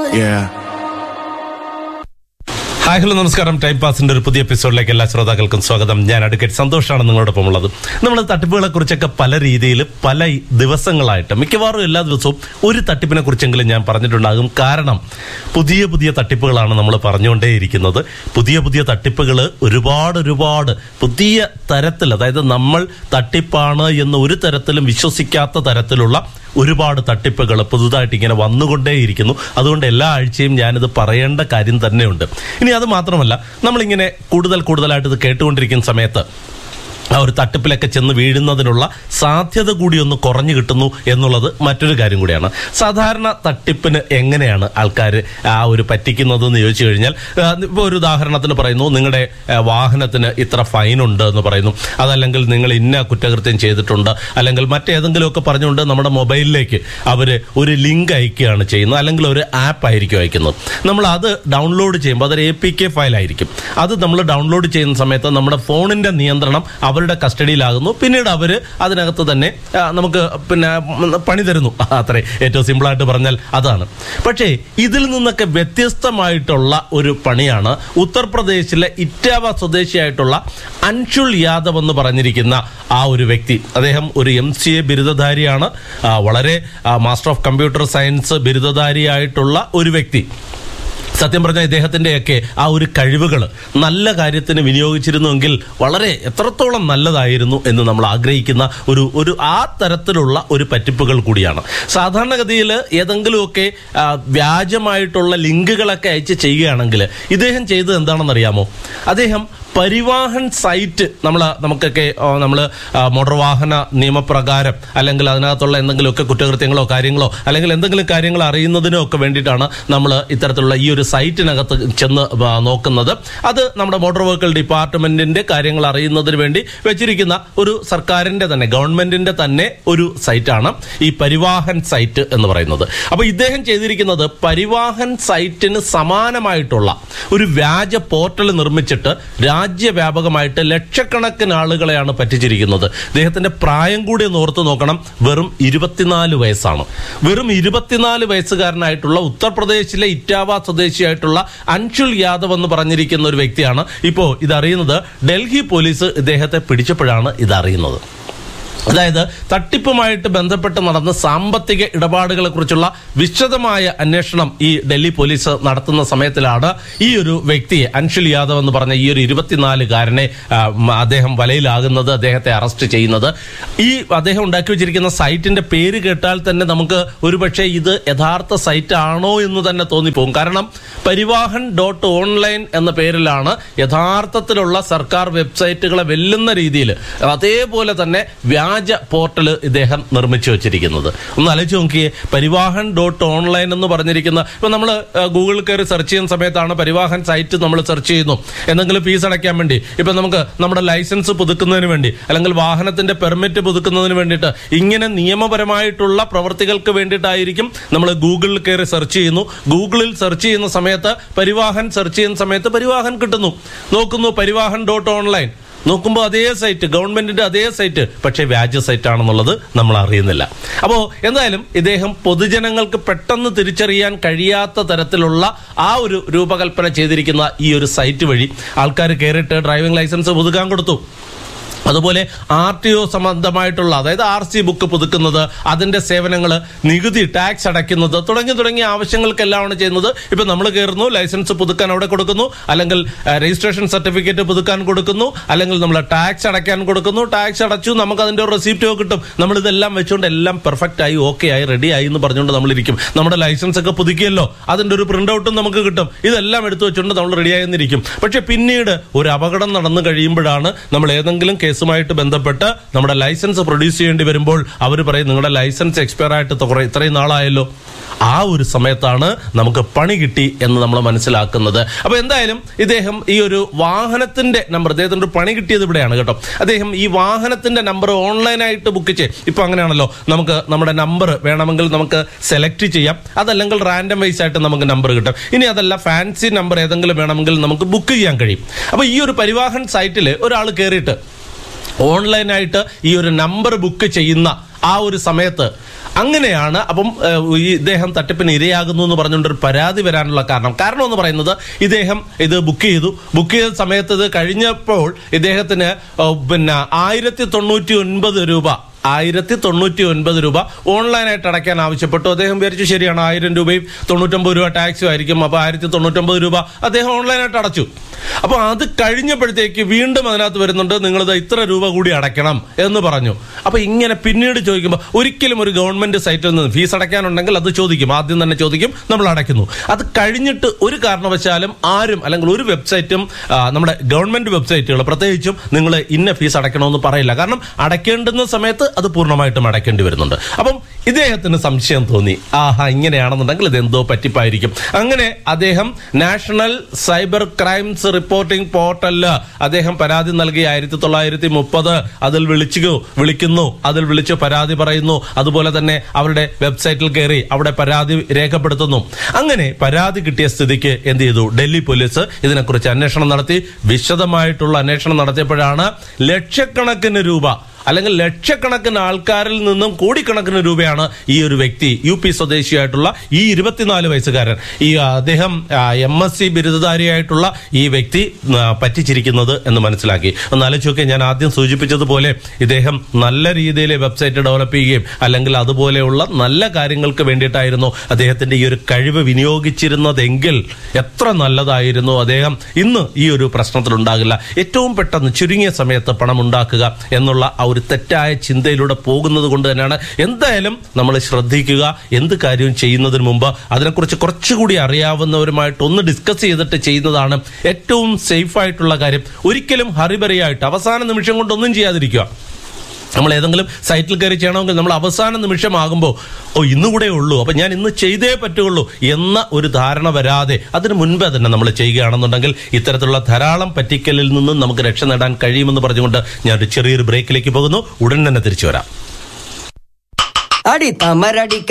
Yeah. Hi hello നമസ്കാരം time പാസിന്റെ ഒരു പുതിയ എപ്പിസോഡിലേക്ക് എല്ലാ ശ്രോതാക്കൾക്കും സ്വാഗതം ഞാൻ അഡ്വക്കേറ്റ് സന്തോഷാണ് നിങ്ങളോടൊപ്പം ഉള്ളത് നമ്മൾ തട്ടിപ്പുകളെ കുറിച്ചൊക്കെ പല രീതിയിൽ പല ദിവസങ്ങളായിട്ട് മിക്കവാറും എല്ലാ ദിവസവും ഒരു തട്ടിപ്പിനെ കുറിച്ചെങ്കിലും ഞാൻ പറഞ്ഞിട്ടുണ്ടാകും കാരണം പുതിയ പുതിയ തട്ടിപ്പുകളാണ് നമ്മൾ പറഞ്ഞുകൊണ്ടേയിരിക്കുന്നത് പുതിയ പുതിയ തട്ടിപ്പുകൾ ഒരുപാട് ഒരുപാട് പുതിയ തരത്തിൽ അതായത് നമ്മൾ തട്ടിപ്പാണ് എന്ന് ഒരു തരത്തിലും വിശ്വസിക്കാത്ത തരത്തിലുള്ള ഒരുപാട് തട്ടിപ്പുകൾ പുതുതായിട്ട് ഇങ്ങനെ വന്നുകൊണ്ടേയിരിക്കുന്നു അതുകൊണ്ട് എല്ലാ ആഴ്ചയും ഞാനിത് പറയേണ്ട കാര്യം തന്നെയുണ്ട് ഇനി അത് മാത്രമല്ല നമ്മളിങ്ങനെ കൂടുതൽ കൂടുതലായിട്ട് ഇത് കേട്ടുകൊണ്ടിരിക്കുന്ന സമയത്ത് ആ ഒരു തട്ടിപ്പിലൊക്കെ ചെന്ന് വീഴുന്നതിനുള്ള സാധ്യത കൂടി ഒന്ന് കുറഞ്ഞു കിട്ടുന്നു എന്നുള്ളത് മറ്റൊരു കാര്യം കൂടിയാണ് സാധാരണ തട്ടിപ്പിന് എങ്ങനെയാണ് ആൾക്കാർ ആ ഒരു പറ്റിക്കുന്നത് എന്ന് ചോദിച്ചു കഴിഞ്ഞാൽ ഇപ്പോൾ ഒരു ഉദാഹരണത്തിന് പറയുന്നു നിങ്ങളുടെ ആ, വാഹനത്തിന് ഇത്ര ഫൈൻ ഉണ്ട് എന്ന് പറയുന്നു അതല്ലെങ്കിൽ നിങ്ങൾ ഇന്ന കുറ്റകൃത്യം ചെയ്തിട്ടുണ്ട് അല്ലെങ്കിൽ മറ്റേതെങ്കിലുമൊക്കെ പറഞ്ഞുകൊണ്ട് നമ്മുടെ മൊബൈലിലേക്ക് അവർ ഒരു ലിങ്ക് അയക്കുകയാണ് ചെയ്യുന്നത് അല്ലെങ്കിൽ ഒരു ആപ്പ് ആയിരിക്കും അയക്കുന്നത് നമ്മൾ അത് ഡൗൺലോഡ് ചെയ്യുമ്പോൾ അതൊരു എ പി കെ ഫയൽ ആയിരിക്കും അത് നമ്മൾ ഡൗൺലോഡ് ചെയ്യുന്ന സമയത്ത് നമ്മുടെ ഫോണിന്റെ നിയന്ത്രണം അവരുടെ കസ്റ്റഡിയിലാകുന്നു പിന്നീട് അവർ അതിനകത്ത് തന്നെ ആ, നമുക്ക് പിന്നെ ഉം, പണി തരുന്നു അത്രേ ഏറ്റവും സിമ്പിളായിട്ട് പറഞ്ഞാൽ അതാണ് പക്ഷേ ഇതിൽ നിന്നൊക്കെ വ്യത്യസ്തമായിട്ടുള്ള ഒരു പണിയാണ് ഉത്തർപ്രദേശിലെ ഇറ്റാവ സ്വദേശിയായിട്ടുള്ള അൻഷുൽ യാദവ് എന്ന് പറഞ്ഞിരിക്കുന്ന ആ ഒരു വ്യക്തി അദ്ദേഹം ഒരു എം സി എ ബിരുദധാരിയാണ് ആ, വളരെ ആ, മാസ്റ്റർ ഓഫ് കമ്പ്യൂട്ടർ സയൻസ് ബിരുദധാരിയായിട്ടുള്ള ഒരു വ്യക്തി സത്യം പറഞ്ഞാൽ ഇദ്ദേഹത്തിന്റെയൊക്കെ ആ ഒരു കഴിവുകൾ നല്ല കാര്യത്തിന് വിനിയോഗിച്ചിരുന്നുവെങ്കിൽ വളരെ എത്രത്തോളം നല്ലതായിരുന്നു എന്ന് നമ്മൾ ആഗ്രഹിക്കുന്ന ഒരു ഒരു ആ തരത്തിലുള്ള ഒരു പറ്റിപ്പുകൾ കൂടിയാണ് സാധാരണഗതിയിൽ ഏതെങ്കിലുമൊക്കെ ആ, വ്യാജമായിട്ടുള്ള ലിങ്കുകളൊക്കെ അയച്ച് ചെയ്യുകയാണെങ്കിൽ ഇദ്ദേഹം ചെയ്തത് എന്താണെന്നറിയാമോ അദ്ദേഹം പരിവാഹൻ സൈറ്റ് നമ്മൾ നമുക്കൊക്കെ നമ്മൾ മോട്ടോർ വാഹന നിയമപ്രകാരം അല്ലെങ്കിൽ അതിനകത്തുള്ള എന്തെങ്കിലുമൊക്കെ കുറ്റകൃത്യങ്ങളോ കാര്യങ്ങളോ അല്ലെങ്കിൽ എന്തെങ്കിലും കാര്യങ്ങൾ അറിയുന്നതിനോ ഒക്കെ വേണ്ടിയിട്ടാണ് നമ്മൾ ഇത്തരത്തിലുള്ള ഈ ഒരു സൈറ്റിനകത്ത് ചെന്ന് ആ, നോക്കുന്നത് അത് നമ്മുടെ മോട്ടോർ വെഹിക്കിൾ ഡിപ്പാർട്ട്മെന്റിന്റെ കാര്യങ്ങൾ അറിയുന്നതിന് വേണ്ടി വെച്ചിരിക്കുന്ന ഒരു സർക്കാരിന്റെ തന്നെ ഗവൺമെന്റിന്റെ തന്നെ ഒരു സൈറ്റാണ് ഈ പരിവാഹൻ സൈറ്റ് എന്ന് പറയുന്നത് അപ്പൊ ഇദ്ദേഹം ചെയ്തിരിക്കുന്നത് പരിവാഹൻ സൈറ്റിന് സമാനമായിട്ടുള്ള ഒരു വ്യാജ പോർട്ടൽ നിർമ്മിച്ചിട്ട് രാജ്യവ്യാപകമായിട്ട് ലക്ഷക്കണക്കിന് ആളുകളെയാണ് പറ്റിച്ചിരിക്കുന്നത് ഇദ്ദേഹത്തിന്റെ പ്രായം കൂടി ഒന്ന് ഓർത്ത് നോക്കണം വെറും ഇരുപത്തിനാല് വയസ്സാണ് വെറും ഇരുപത്തിനാല് വയസ്സുകാരനായിട്ടുള്ള ഉത്തർപ്രദേശിലെ ഇറ്റാവ സ്വദേശിയായിട്ടുള്ള അൻഷുൽ യാദവ് എന്ന് പറഞ്ഞിരിക്കുന്ന ഒരു വ്യക്തിയാണ് ഇപ്പോ ഇതറിയുന്നത് ഡൽഹി പോലീസ് ഇദ്ദേഹത്തെ പിടിച്ചപ്പോഴാണ് ഇതറിയുന്നത് അതായത് തട്ടിപ്പുമായിട്ട് ബന്ധപ്പെട്ട് നടന്ന സാമ്പത്തിക ഇടപാടുകളെ കുറിച്ചുള്ള വിശദമായ അന്വേഷണം ഈ ഡൽഹി പോലീസ് നടത്തുന്ന സമയത്തിലാണ് ഈ ഒരു വ്യക്തിയെ അൻഷുൽ യാദവ് എന്ന് പറഞ്ഞ ഈ ഒരു ഇരുപത്തിനാലുകാരനെ ആ, മ, അദ്ദേഹം വലയിലാകുന്നത് അദ്ദേഹത്തെ അറസ്റ്റ് ചെയ്യുന്നത് ഈ അദ്ദേഹം ഉണ്ടാക്കി വെച്ചിരിക്കുന്ന സൈറ്റിന്റെ പേര് കേട്ടാൽ തന്നെ നമുക്ക് ഒരുപക്ഷെ ഇത് യഥാർത്ഥ സൈറ്റ് ആണോ എന്ന് തന്നെ തോന്നിപ്പോകും കാരണം പരിവാഹൻ ഡോട്ട് ഓൺലൈൻ എന്ന പേരിലാണ് യഥാർത്ഥത്തിലുള്ള സർക്കാർ വെബ്സൈറ്റുകളെ വെല്ലുന്ന രീതിയിൽ അതേപോലെ തന്നെ വ്യാജ പോർട്ടൽ ഇദ്ദേഹം നിർമ്മിച്ചു വെച്ചിരിക്കുന്നത് ഒന്ന് ആലോചിച്ച് നോക്കിയേ പരിവാഹൻ ഡോട്ട് ഓൺലൈൻ എന്ന് പറഞ്ഞിരിക്കുന്ന ഇപ്പൊ നമ്മൾ ഗൂഗിളിൽ കയറി സെർച്ച് ചെയ്യുന്ന സമയത്താണ് പരിവാഹൻ സൈറ്റ് നമ്മൾ സെർച്ച് ചെയ്യുന്നു എന്തെങ്കിലും ഫീസ് അടയ്ക്കാൻ വേണ്ടി ഇപ്പൊ നമുക്ക് നമ്മുടെ ലൈസൻസ് പുതുക്കുന്നതിന് വേണ്ടി അല്ലെങ്കിൽ വാഹനത്തിന്റെ പെർമിറ്റ് പുതുക്കുന്നതിന് വേണ്ടിയിട്ട് ഇങ്ങനെ നിയമപരമായിട്ടുള്ള പ്രവർത്തികൾക്ക് വേണ്ടിയിട്ടായിരിക്കും നമ്മൾ ഗൂഗിളിൽ കയറി സെർച്ച് ചെയ്യുന്നു ഗൂഗിളിൽ സെർച്ച് ചെയ്യുന്ന സമയത്ത് പരിവാഹൻ സെർച്ച് ചെയ്യുന്ന സമയത്ത് പരിവാഹൻ കിട്ടുന്നു നോക്കുന്നു പരിവാഹൻ ഡോട്ട് ഓൺലൈൻ നോക്കുമ്പോൾ അതേ സൈറ്റ് ഗവൺമെന്റിന്റെ അതേ സൈറ്റ് പക്ഷേ വ്യാജ സൈറ്റ് ആണെന്നുള്ളത് നമ്മൾ അറിയുന്നില്ല അപ്പോൾ എന്തായാലും ഇദ്ദേഹം പൊതുജനങ്ങൾക്ക് പെട്ടെന്ന് തിരിച്ചറിയാൻ കഴിയാത്ത തരത്തിലുള്ള ആ ഒരു രൂപകൽപ്പന ചെയ്തിരിക്കുന്ന ഈ ഒരു സൈറ്റ് വഴി ആൾക്കാർ കയറിയിട്ട് ഡ്രൈവിംഗ് ലൈസൻസ് പുതുക്കാൻ കൊടുത്തു അതുപോലെ ആർ ടി ഒ സംബന്ധമായിട്ടുള്ള അതായത് ആർ സി ബുക്ക് പുതുക്കുന്നത് അതിന്റെ സേവനങ്ങൾ നികുതി ടാക്സ് അടയ്ക്കുന്നത് തുടങ്ങി തുടങ്ങിയ ആവശ്യങ്ങൾക്കെല്ലാമാണ് ചെയ്യുന്നത് ഇപ്പൊ നമ്മൾ കയറുന്നു ലൈസൻസ് പുതുക്കാൻ അവിടെ കൊടുക്കുന്നു അല്ലെങ്കിൽ ആ, രജിസ്ട്രേഷൻ സർട്ടിഫിക്കറ്റ് പുതുക്കാൻ കൊടുക്കുന്നു അല്ലെങ്കിൽ നമ്മൾ ടാക്സ് അടയ്ക്കാൻ കൊടുക്കുന്നു ടാക്സ് അടച്ചു നമുക്ക് അതിന്റെ ഒരു റെസിപ്റ്റോ കിട്ടും നമ്മൾ ഇതെല്ലാം വെച്ചുകൊണ്ട് എല്ലാം പെർഫെക്റ്റ് ആയി ഓക്കെ ആയി റെഡി ആയി എന്ന് പറഞ്ഞുകൊണ്ട് നമ്മൾ ഇരിക്കും നമ്മുടെ ലൈസൻസ് ഒക്കെ പുതുക്കിയല്ലോ അതിന്റെ ഒരു പ്രിന്റ് ഔട്ടും നമുക്ക് കിട്ടും ഇതെല്ലാം എടുത്തു വെച്ചുകൊണ്ട് നമ്മൾ റെഡി ആയെന്നിരിക്കും പക്ഷെ പിന്നീട് ഒരു അപകടം നടന്നു കഴിയുമ്പോഴാണ് നമ്മൾ ഏതെങ്കിലും കേസുമായിട്ട് ബന്ധപ്പെട്ട് നമ്മുടെ ലൈസൻസ് പ്രൊഡ്യൂസ് ചെയ്യേണ്ടി വരുമ്പോൾ അവർ പറയും നിങ്ങളുടെ ലൈസൻസ് എക്സ്പയർ ആയിട്ട് കുറെ ഇത്രയും നാളായല്ലോ ആ ഒരു സമയത്താണ് നമുക്ക് പണി കിട്ടി എന്ന് നമ്മൾ മനസ്സിലാക്കുന്നത് അപ്പൊ എന്തായാലും ഇദ്ദേഹം ഈ ഒരു വാഹനത്തിന്റെ നമ്പർ ഇദ്ദേഹത്തിന്റെ ഒരു പണി കിട്ടിയത് ഇവിടെയാണ് കേട്ടോ അദ്ദേഹം ഈ വാഹനത്തിന്റെ നമ്പർ ഓൺലൈനായിട്ട് ബുക്ക് ചെയ്യും ഇപ്പൊ അങ്ങനെയാണല്ലോ നമുക്ക് നമ്മുടെ നമ്പർ വേണമെങ്കിൽ നമുക്ക് സെലക്ട് ചെയ്യാം അതല്ലെങ്കിൽ റാൻഡം വൈസ് ആയിട്ട് നമുക്ക് നമ്പർ കിട്ടും ഇനി അതല്ല ഫാൻസി നമ്പർ ഏതെങ്കിലും വേണമെങ്കിൽ നമുക്ക് ബുക്ക് ചെയ്യാൻ കഴിയും അപ്പൊ ഈ ഒരു പരിവാഹൻ സൈറ്റിൽ ഒരാൾ കയറിയിട്ട് ഓൺലൈനായിട്ട് ഈ ഒരു നമ്പർ ബുക്ക് ചെയ്യുന്ന ആ ഒരു സമയത്ത് അങ്ങനെയാണ് അപ്പം ഏഹ്, ഈ ഇദ്ദേഹം തട്ടിപ്പിന് ഇരയാകുന്നു എന്ന് പറഞ്ഞുകൊണ്ട് ഒരു പരാതി വരാനുള്ള കാരണം കാരണം എന്ന് പറയുന്നത് ഇദ്ദേഹം ഇത് ബുക്ക് ചെയ്തു ബുക്ക് ചെയ്ത സമയത്ത് ഇത് കഴിഞ്ഞപ്പോൾ ഇദ്ദേഹത്തിന് ഏഹ്, പിന്നെ ആയിരത്തി തൊണ്ണൂറ്റി ഒൻപത് രൂപ ആയിരത്തി തൊണ്ണൂറ്റി ഒൻപത് രൂപ ഓൺലൈനായിട്ട് അടയ്ക്കാൻ ആവശ്യപ്പെട്ടു അദ്ദേഹം വിചാരിച്ചു ശരിയാണ് ആയിരം രൂപയും തൊണ്ണൂറ്റൊമ്പത് രൂപ ടാക്സും ആയിരിക്കും അപ്പൊ ആയിരത്തി തൊണ്ണൂറ്റൊമ്പത് രൂപ അദ്ദേഹം ഓൺലൈനായിട്ട് അടച്ചു അപ്പൊ അത് കഴിഞ്ഞപ്പോഴത്തേക്ക് വീണ്ടും അതിനകത്ത് വരുന്നുണ്ട് നിങ്ങളിത് ഇത്ര രൂപ കൂടി അടയ്ക്കണം എന്ന് പറഞ്ഞു അപ്പൊ ഇങ്ങനെ പിന്നീട് ചോദിക്കുമ്പോൾ ഒരിക്കലും ഒരു ഗവൺമെന്റ് സൈറ്റിൽ നിന്ന് ഫീസ് അടയ്ക്കാനുണ്ടെങ്കിൽ അത് ചോദിക്കും ആദ്യം തന്നെ ചോദിക്കും നമ്മൾ അടയ്ക്കുന്നു അത് കഴിഞ്ഞിട്ട് ഒരു കാരണവശാലും ആരും അല്ലെങ്കിൽ ഒരു വെബ്സൈറ്റും ആ, നമ്മുടെ ഗവൺമെന്റ് വെബ്സൈറ്റുകൾ പ്രത്യേകിച്ചും നിങ്ങൾ ഇന്ന ഫീസ് അടയ്ക്കണമെന്ന് പറയില്ല കാരണം അടയ്ക്കേണ്ടുന്ന സമയത്ത് അത് പൂർണ്ണമായിട്ടും അടയ്ക്കേണ്ടി വരുന്നുണ്ട് അപ്പം ഇദ്ദേഹത്തിന് സംശയം തോന്നി ആഹാ ഇങ്ങനെയാണെന്നുണ്ടെങ്കിൽ ഇത് എന്തോ പറ്റിപ്പായിരിക്കും അങ്ങനെ അദ്ദേഹം നാഷണൽ സൈബർ ക്രൈംസ് റിപ്പോർട്ടിംഗ് പോർട്ടലില് അദ്ദേഹം പരാതി നൽകി ആയിരത്തി തൊള്ളായിരത്തി മുപ്പത് അതിൽ വിളിച്ചു വിളിക്കുന്നു അതിൽ വിളിച്ച് പരാതി പറയുന്നു അതുപോലെ തന്നെ അവരുടെ വെബ്സൈറ്റിൽ കയറി അവിടെ പരാതി രേഖപ്പെടുത്തുന്നു അങ്ങനെ പരാതി കിട്ടിയ സ്ഥിതിക്ക് എന്ത് ചെയ്തു ഡൽഹി പോലീസ് ഇതിനെക്കുറിച്ച് അന്വേഷണം നടത്തി വിശദമായിട്ടുള്ള അന്വേഷണം നടത്തിയപ്പോഴാണ് ലക്ഷക്കണക്കിന് രൂപ അല്ലെങ്കിൽ ലക്ഷക്കണക്കിന് ആൾക്കാരിൽ നിന്നും കോടിക്കണക്കിന് രൂപയാണ് ഈ ഒരു വ്യക്തി യു പി സ്വദേശിയായിട്ടുള്ള ഈ ഇരുപത്തിനാല് വയസ്സുകാരൻ ഈ ആ, അദ്ദേഹം എം എസ് സി ബിരുദധാരിയായിട്ടുള്ള ഈ വ്യക്തി ആ, പറ്റിച്ചിരിക്കുന്നത് എന്ന് മനസ്സിലാക്കി ഒന്ന് ആലോചിച്ച് ഞാൻ ആദ്യം സൂചിപ്പിച്ചതുപോലെ ഇദ്ദേഹം നല്ല രീതിയിൽ വെബ്സൈറ്റ് ഡെവലപ്പ് ചെയ്യുകയും അല്ലെങ്കിൽ അതുപോലെയുള്ള നല്ല കാര്യങ്ങൾക്ക് വേണ്ടിയിട്ടായിരുന്നു അദ്ദേഹത്തിന്റെ ഈ ഒരു കഴിവ് വിനിയോഗിച്ചിരുന്നതെങ്കിൽ എത്ര നല്ലതായിരുന്നു അദ്ദേഹം ഇന്ന് ഈ ഒരു പ്രശ്നത്തിൽ ഉണ്ടാകില്ല ഏറ്റവും പെട്ടെന്ന് ചുരുങ്ങിയ സമയത്ത് പണം ഉണ്ടാക്കുക എന്നുള്ള ആ ഒരു തെറ്റായ ചിന്തയിലൂടെ പോകുന്നത് കൊണ്ട് തന്നെയാണ് എന്തായാലും നമ്മൾ ശ്രദ്ധിക്കുക എന്ത് കാര്യവും ചെയ്യുന്നതിന് മുമ്പ് അതിനെക്കുറിച്ച് കുറച്ചുകൂടി അറിയാവുന്നവരുമായിട്ട് ഒന്ന് ഡിസ്കസ് ചെയ്തിട്ട് ചെയ്യുന്നതാണ് ഏറ്റവും സേഫ് ആയിട്ടുള്ള കാര്യം ഒരിക്കലും ഹറിബറിയായിട്ട് അവസാന നിമിഷം കൊണ്ടൊന്നും ചെയ്യാതിരിക്കുക നമ്മൾ ഏതെങ്കിലും സൈറ്റിൽ കയറി ചെയ്യണമെങ്കിൽ നമ്മൾ അവസാന നിമിഷമാകുമ്പോൾ ഓ ഇന്നുകൂടെ ഉള്ളൂ അപ്പൊ ഞാൻ ഇന്ന് ചെയ്തേ പറ്റുള്ളൂ എന്ന ഒരു ധാരണ വരാതെ അതിന് മുൻപേ തന്നെ നമ്മൾ ചെയ്യുകയാണെന്നുണ്ടെങ്കിൽ ഇത്തരത്തിലുള്ള ധാരാളം പറ്റിക്കലിൽ നിന്നും നമുക്ക് രക്ഷ നേടാൻ കഴിയുമെന്ന് പറഞ്ഞുകൊണ്ട് ഞാൻ ഒരു ചെറിയൊരു ബ്രേക്കിലേക്ക് പോകുന്നു ഉടൻ തന്നെ തിരിച്ചു വരാം അടി തമരടി